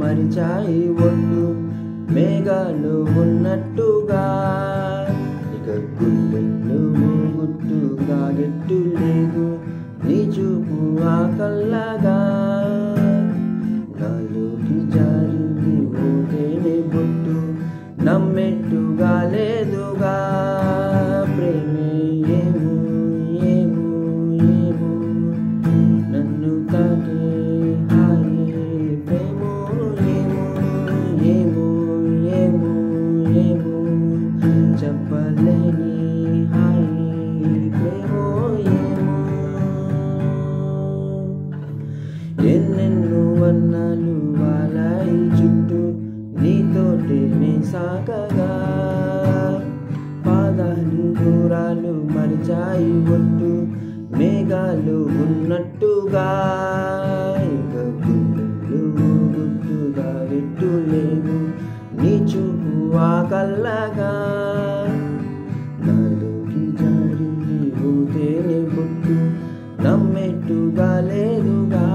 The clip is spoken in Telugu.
మరిచాయి ఒట్టు మేఘాలు ఉన్నట్టుగా ఇక గుండెలు గుట్టుగా గెట్టు లేదు నీ చూపు ఆ కల్లగా నాలోకి జారింది ఓటేనే బొట్టు నమ్మెట్టుగా లేదుగా ప్రేమే ఏమో ఏమో ఏమో నన్ను తాకే హాయే ప్రేమో ఏమో ఏమో ఏమో ఏమో చెప్పలేని హాయే ప్రేమో ఏమో ఎన్నెన్నో వర్ణాలు వాలాయి చుట్టూ నీతోటి నే సాగగా పాదాలు దూరాలు మరిచాయి ఒట్టు మేఘాలు ఉన్నట్టుగా ఇక గుండెలు గుట్టుగా ఎట్టు లేవు నీ చూపు ఆ కల్లగా నాలోకి జారింది ఊతేనే బొట్టు నమ్మెట్టుగా లేదుగా